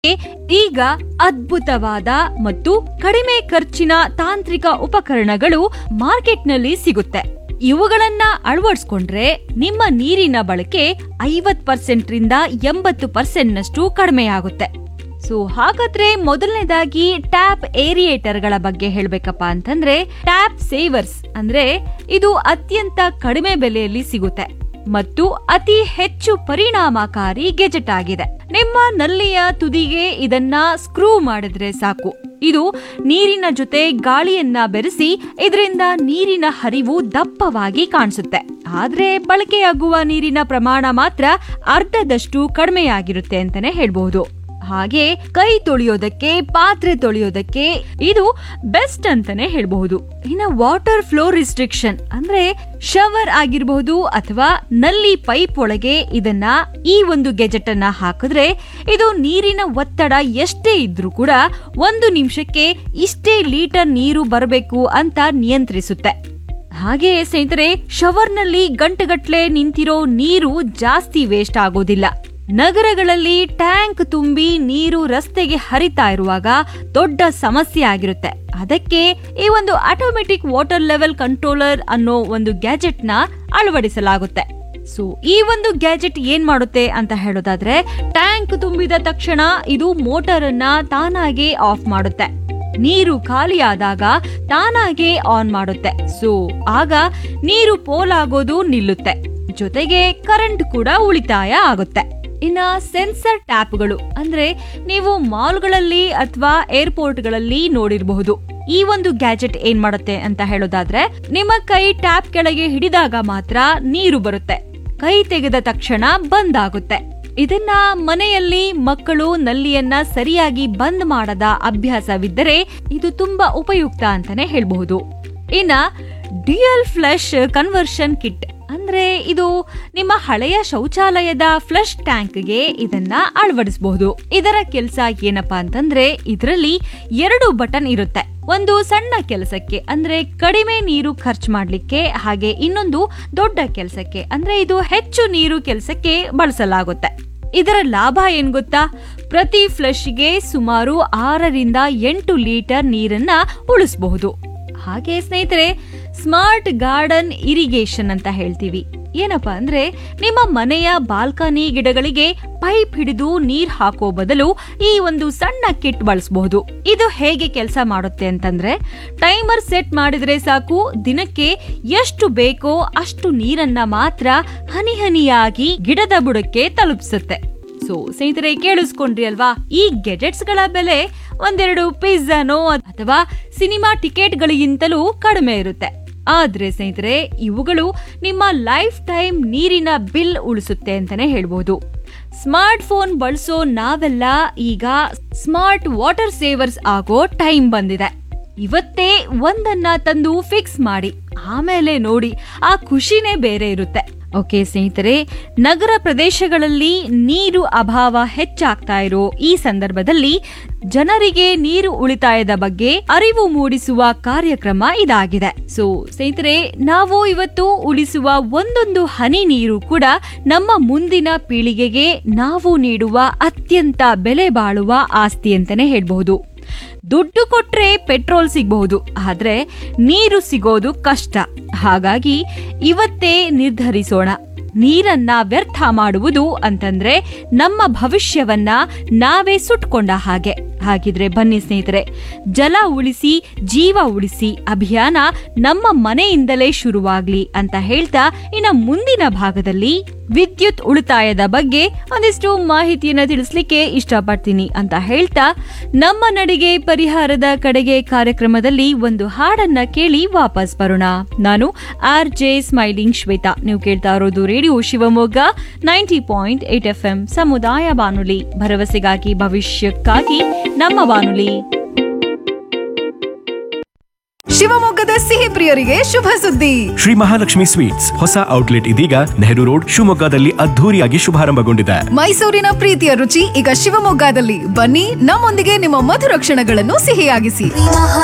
ಈಗ ಅದ್ಭುತವಾದ ಮತ್ತು ಕಡಿಮೆ ಖರ್ಚಿನ ತಾಂತ್ರಿಕ ಉಪಕರಣಗಳು ಮಾರ್ಕೆಟ್ನಲ್ಲಿ ಸಿಗುತ್ತೆ ಇವುಗಳನ್ನ ಅಳವಡಿಸ್ಕೊಂಡ್ರೆ ನಿಮ್ಮ ನೀರಿನ ಬಳಕೆ ಐವತ್ ಪರ್ಸೆಂಟ್ ರಿಂದ ಎಂಬತ್ತು ಪರ್ಸೆಂಟ್ ನಷ್ಟು ಕಡಿಮೆಯಾಗುತ್ತೆ ಸೊ ಹಾಗಾದ್ರೆ ಮೊದಲನೇದಾಗಿ ಟ್ಯಾಪ್ ಏರಿಯೇಟರ್ಗಳ ಬಗ್ಗೆ ಹೇಳ್ಬೇಕಪ್ಪ ಅಂತಂದ್ರೆ ಟ್ಯಾಪ್ ಸೇವರ್ಸ್ ಅಂದ್ರೆ ಇದು ಅತ್ಯಂತ ಕಡಿಮೆ ಬೆಲೆಯಲ್ಲಿ ಸಿಗುತ್ತೆ ಮತ್ತು ಅತಿ ಹೆಚ್ಚು ಪರಿಣಾಮಕಾರಿ ಗೆಜೆಟ್ ಆಗಿದೆ ನಿಮ್ಮ ನಲ್ಲಿಯ ತುದಿಗೆ ಇದನ್ನ ಸ್ಕ್ರೂ ಮಾಡಿದ್ರೆ ಸಾಕು ಇದು ನೀರಿನ ಜೊತೆ ಗಾಳಿಯನ್ನ ಬೆರೆಸಿ ಇದರಿಂದ ನೀರಿನ ಹರಿವು ದಪ್ಪವಾಗಿ ಕಾಣಿಸುತ್ತೆ ಆದ್ರೆ ಬಳಕೆಯಾಗುವ ನೀರಿನ ಪ್ರಮಾಣ ಮಾತ್ರ ಅರ್ಧದಷ್ಟು ಕಡಿಮೆಯಾಗಿರುತ್ತೆ ಅಂತಾನೆ ಹೇಳ್ಬಹುದು ಹಾಗೆ ಕೈ ತೊಳೆಯೋದಕ್ಕೆ ಪಾತ್ರೆ ತೊಳೆಯೋದಕ್ಕೆ ಇದು ಬೆಸ್ಟ್ ಅಂತಾನೆ ಹೇಳ್ಬಹುದು ಇನ್ನು ವಾಟರ್ ಫ್ಲೋ ರಿಸ್ಟ್ರಿಕ್ಷನ್ ಅಂದ್ರೆ ಶವರ್ ಆಗಿರಬಹುದು ಅಥವಾ ನಲ್ಲಿ ಪೈಪ್ ಒಳಗೆ ಇದನ್ನ ಈ ಒಂದು ಗೆಜೆಟ್ ಅನ್ನ ಹಾಕಿದ್ರೆ ಇದು ನೀರಿನ ಒತ್ತಡ ಎಷ್ಟೇ ಇದ್ರೂ ಕೂಡ ಒಂದು ನಿಮಿಷಕ್ಕೆ ಇಷ್ಟೇ ಲೀಟರ್ ನೀರು ಬರಬೇಕು ಅಂತ ನಿಯಂತ್ರಿಸುತ್ತೆ ಹಾಗೆ ಸ್ನೇಹಿತರೆ ಶವರ್ನಲ್ಲಿ ಗಂಟೆಗಟ್ಲೆ ನಿಂತಿರೋ ನೀರು ಜಾಸ್ತಿ ವೇಸ್ಟ್ ಆಗೋದಿಲ್ಲ ನಗರಗಳಲ್ಲಿ ಟ್ಯಾಂಕ್ ತುಂಬಿ ನೀರು ರಸ್ತೆಗೆ ಹರಿತಾ ಇರುವಾಗ ದೊಡ್ಡ ಸಮಸ್ಯೆ ಆಗಿರುತ್ತೆ ಅದಕ್ಕೆ ಈ ಒಂದು ಆಟೋಮೆಟಿಕ್ ವಾಟರ್ ಲೆವೆಲ್ ಕಂಟ್ರೋಲರ್ ಅನ್ನೋ ಒಂದು ಗ್ಯಾಜೆಟ್ ನ ಅಳವಡಿಸಲಾಗುತ್ತೆ ಸೊ ಈ ಒಂದು ಗ್ಯಾಜೆಟ್ ಏನ್ ಮಾಡುತ್ತೆ ಅಂತ ಹೇಳೋದಾದ್ರೆ ಟ್ಯಾಂಕ್ ತುಂಬಿದ ತಕ್ಷಣ ಇದು ಮೋಟಾರ್ ಅನ್ನ ತಾನಾಗೆ ಆಫ್ ಮಾಡುತ್ತೆ ನೀರು ಖಾಲಿಯಾದಾಗ ತಾನಾಗೆ ಆನ್ ಮಾಡುತ್ತೆ ಸೊ ಆಗ ನೀರು ಪೋಲಾಗೋದು ನಿಲ್ಲುತ್ತೆ ಜೊತೆಗೆ ಕರೆಂಟ್ ಕೂಡ ಉಳಿತಾಯ ಆಗುತ್ತೆ ಇನ್ನ ಸೆನ್ಸರ್ ಟ್ಯಾಪ್ಗಳು ಅಂದ್ರೆ ನೀವು ಮಾಲ್ಗಳಲ್ಲಿ ಅಥವಾ ಏರ್ಪೋರ್ಟ್ಗಳಲ್ಲಿ ನೋಡಿರಬಹುದು ಈ ಒಂದು ಗ್ಯಾಜೆಟ್ ಏನ್ ಮಾಡುತ್ತೆ ಅಂತ ಹೇಳೋದಾದ್ರೆ ನಿಮ್ಮ ಕೈ ಟ್ಯಾಪ್ ಕೆಳಗೆ ಹಿಡಿದಾಗ ಮಾತ್ರ ನೀರು ಬರುತ್ತೆ ಕೈ ತೆಗೆದ ತಕ್ಷಣ ಬಂದ್ ಆಗುತ್ತೆ ಇದನ್ನ ಮನೆಯಲ್ಲಿ ಮಕ್ಕಳು ನಲ್ಲಿಯನ್ನ ಸರಿಯಾಗಿ ಬಂದ್ ಮಾಡದ ಅಭ್ಯಾಸವಿದ್ದರೆ ಇದು ತುಂಬಾ ಉಪಯುಕ್ತ ಅಂತಾನೆ ಹೇಳ್ಬಹುದು ಇನ್ನ ಡಿಯಲ್ ಫ್ಲಶ್ ಕನ್ವರ್ಷನ್ ಕಿಟ್ ಅಂದ್ರೆ ಇದು ನಿಮ್ಮ ಹಳೆಯ ಶೌಚಾಲಯದ ಫ್ಲಶ್ ಟ್ಯಾಂಕ್ಗೆ ಇದನ್ನ ಅಳವಡಿಸಬಹುದು ಇದರ ಕೆಲಸ ಏನಪ್ಪಾ ಅಂತಂದ್ರೆ ಇದರಲ್ಲಿ ಎರಡು ಬಟನ್ ಇರುತ್ತೆ ಒಂದು ಸಣ್ಣ ಕೆಲಸಕ್ಕೆ ಅಂದ್ರೆ ಕಡಿಮೆ ನೀರು ಖರ್ಚು ಮಾಡ್ಲಿಕ್ಕೆ ಹಾಗೆ ಇನ್ನೊಂದು ದೊಡ್ಡ ಕೆಲಸಕ್ಕೆ ಅಂದ್ರೆ ಇದು ಹೆಚ್ಚು ನೀರು ಕೆಲಸಕ್ಕೆ ಬಳಸಲಾಗುತ್ತೆ ಇದರ ಲಾಭ ಏನ್ ಗೊತ್ತಾ ಪ್ರತಿ ಫ್ಲಶ್ಗೆ ಸುಮಾರು ಆರರಿಂದ ಎಂಟು ಲೀಟರ್ ನೀರನ್ನ ಉಳಿಸಬಹುದು ಹಾಗೆ ಸ್ನೇಹಿತರೆ ಸ್ಮಾರ್ಟ್ ಗಾರ್ಡನ್ ಇರಿಗೇಷನ್ ಅಂತ ಹೇಳ್ತೀವಿ ಏನಪ್ಪಾ ಅಂದ್ರೆ ನಿಮ್ಮ ಮನೆಯ ಬಾಲ್ಕನಿ ಗಿಡಗಳಿಗೆ ಪೈಪ್ ಹಿಡಿದು ನೀರ್ ಹಾಕೋ ಬದಲು ಈ ಒಂದು ಸಣ್ಣ ಕಿಟ್ ಬಳಸಬಹುದು ಇದು ಹೇಗೆ ಕೆಲಸ ಮಾಡುತ್ತೆ ಅಂತಂದ್ರೆ ಟೈಮರ್ ಸೆಟ್ ಮಾಡಿದ್ರೆ ಸಾಕು ದಿನಕ್ಕೆ ಎಷ್ಟು ಬೇಕೋ ಅಷ್ಟು ನೀರನ್ನ ಮಾತ್ರ ಹನಿ ಹನಿಯಾಗಿ ಗಿಡದ ಬುಡಕ್ಕೆ ತಲುಪಿಸುತ್ತೆ ಸೊ ಸ್ನೇಹಿತರೆ ಕೇಳಿಸ್ಕೊಂಡ್ರಿ ಅಲ್ವಾ ಈ ಗೆಜೆಟ್ಸ್ ಗಳ ಬೆಲೆ ಒಂದೆರಡು ಪಿಜ್ಜಾನೋ ಅಥವಾ ಸಿನಿಮಾ ಟಿಕೆಟ್ಗಳಿಗಿಂತಲೂ ಕಡಿಮೆ ಇರುತ್ತೆ ಆದ್ರೆ ಸ್ನೇಹಿತರೆ ಇವುಗಳು ನಿಮ್ಮ ಲೈಫ್ ಟೈಮ್ ನೀರಿನ ಬಿಲ್ ಉಳಿಸುತ್ತೆ ಅಂತಾನೆ ಹೇಳ್ಬೋದು ಸ್ಮಾರ್ಟ್ ಫೋನ್ ಬಳಸೋ ನಾವೆಲ್ಲ ಈಗ ಸ್ಮಾರ್ಟ್ ವಾಟರ್ ಸೇವರ್ಸ್ ಆಗೋ ಟೈಮ್ ಬಂದಿದೆ ಇವತ್ತೇ ಒಂದನ್ನ ತಂದು ಫಿಕ್ಸ್ ಮಾಡಿ ಆಮೇಲೆ ನೋಡಿ ಆ ಖುಷಿನೇ ಬೇರೆ ಇರುತ್ತೆ ಓಕೆ ಸ್ನೇಹಿತರೆ ನಗರ ಪ್ರದೇಶಗಳಲ್ಲಿ ನೀರು ಅಭಾವ ಹೆಚ್ಚಾಗ್ತಾ ಇರೋ ಈ ಸಂದರ್ಭದಲ್ಲಿ ಜನರಿಗೆ ನೀರು ಉಳಿತಾಯದ ಬಗ್ಗೆ ಅರಿವು ಮೂಡಿಸುವ ಕಾರ್ಯಕ್ರಮ ಇದಾಗಿದೆ ಸೊ ಸ್ನೇಹಿತರೆ ನಾವು ಇವತ್ತು ಉಳಿಸುವ ಒಂದೊಂದು ಹನಿ ನೀರು ಕೂಡ ನಮ್ಮ ಮುಂದಿನ ಪೀಳಿಗೆಗೆ ನಾವು ನೀಡುವ ಅತ್ಯಂತ ಬೆಲೆ ಬಾಳುವ ಆಸ್ತಿ ಅಂತಾನೆ ಹೇಳ್ಬಹುದು ದುಡ್ಡು ಕೊಟ್ರೆ ಪೆಟ್ರೋಲ್ ಸಿಗಬಹುದು ಆದ್ರೆ ನೀರು ಸಿಗೋದು ಕಷ್ಟ ಹಾಗಾಗಿ ಇವತ್ತೇ ನಿರ್ಧರಿಸೋಣ ನೀರನ್ನ ವ್ಯರ್ಥ ಮಾಡುವುದು ಅಂತಂದ್ರೆ ನಮ್ಮ ಭವಿಷ್ಯವನ್ನ ನಾವೇ ಸುಟ್ಕೊಂಡ ಹಾಗೆ ಹಾಗಿದ್ರೆ ಬನ್ನಿ ಸ್ನೇಹಿತರೆ ಜಲ ಉಳಿಸಿ ಜೀವ ಉಳಿಸಿ ಅಭಿಯಾನ ನಮ್ಮ ಮನೆಯಿಂದಲೇ ಶುರುವಾಗ್ಲಿ ಅಂತ ಹೇಳ್ತಾ ಇನ್ನ ಮುಂದಿನ ಭಾಗದಲ್ಲಿ ವಿದ್ಯುತ್ ಉಳಿತಾಯದ ಬಗ್ಗೆ ಒಂದಿಷ್ಟು ಮಾಹಿತಿಯನ್ನ ತಿಳಿಸ್ಲಿಕ್ಕೆ ಇಷ್ಟಪಡ್ತೀನಿ ಅಂತ ಹೇಳ್ತಾ ನಮ್ಮ ನಡಿಗೆ ಪರಿಹಾರದ ಕಡೆಗೆ ಕಾರ್ಯಕ್ರಮದಲ್ಲಿ ಒಂದು ಹಾಡನ್ನ ಕೇಳಿ ವಾಪಸ್ ಬರೋಣ ನಾನು ಆರ್ ಜೆ ಸ್ಮೈಲಿಂಗ್ ಶ್ವೇತಾ ನೀವು ಕೇಳ್ತಾ ಇರೋದು radio Shivamogga ninety point eight F M ಸಮುದಾಯ ಬಾನುಲಿ ಭರವಸೆಗಾಗಿ ಭವಿಷ್ಯಕ್ಕಾಗಿ ನಮ್ಮ ಬಾನುಲಿ ಶಿವಮೊಗ್ಗದ ಸಿಹಿ ಪ್ರಿಯರಿಗೆ ಶುಭ ಸುದ್ದಿ ಶ್ರೀ ಮಹಾಲಕ್ಷ್ಮಿ ಸ್ವೀಟ್ಸ್ ಹೊಸ ಔಟ್ಲೆಟ್ ಇದೀಗ ನೆಹರು ರೋಡ್ ಶಿವಮೊಗ್ಗದಲ್ಲಿ ಅದ್ಧೂರಿಯಾಗಿ ಶುಭಾರಂಭಗೊಂಡಿದೆ ಮೈಸೂರಿನ ಪ್ರೀತಿಯ ರುಚಿ ಈಗ ಶಿವಮೊಗ್ಗದಲ್ಲಿ ಬನ್ನಿ ನಮ್ಮೊಂದಿಗೆ ನಿಮ್ಮ ಮಧುರ ಕ್ಷಣಗಳನ್ನು ಸಿಹಿಯಾಗಿಸಿ